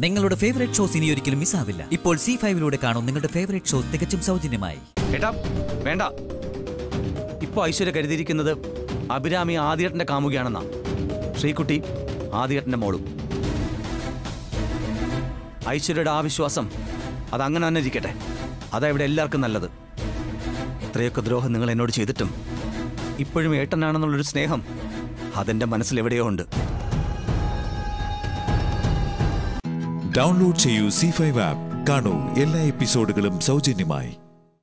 നിങ്ങളുടെ favourite shows ഇനി ഒരിക്കലും മിസ്സാവില്ല ഇപ്പോൾ സി ഫൈവിലൂടെ കാണും നിങ്ങളുടെ ഫേവറേറ്റ് ഷോ തികച്ചും സൗജന്യമായി ഏട്ടാ വേണ്ട ഇപ്പൊ ഐശ്വര്യ കരുതിയിരിക്കുന്നത് അഭിരാമി ആദ്യേട്ടന്റെ കാമുകയാണെന്നാ ശ്രീകുട്ടി ആദ്യേട്ടന്റെ മോളും ഐശ്വര്യയുടെ ആ വിശ്വാസം അതങ്ങനെ തന്നെ ഇരിക്കട്ടെ അതാ ഇവിടെ എല്ലാവർക്കും നല്ലത് ഇത്രയൊക്കെ ദ്രോഹം നിങ്ങൾ എന്നോട് ചെയ്തിട്ടും ഇപ്പോഴും ഏട്ടനാണെന്നുള്ളൊരു സ്നേഹം അതെന്റെ മനസ്സിൽ എവിടെയോ ഉണ്ട് ഡൗൺലോഡ് ചെയ്യൂ സി ഫൈവ് ആപ്പ് കാണൂ എല്ലാ എപ്പിസോഡുകളും സൗജന്യമായി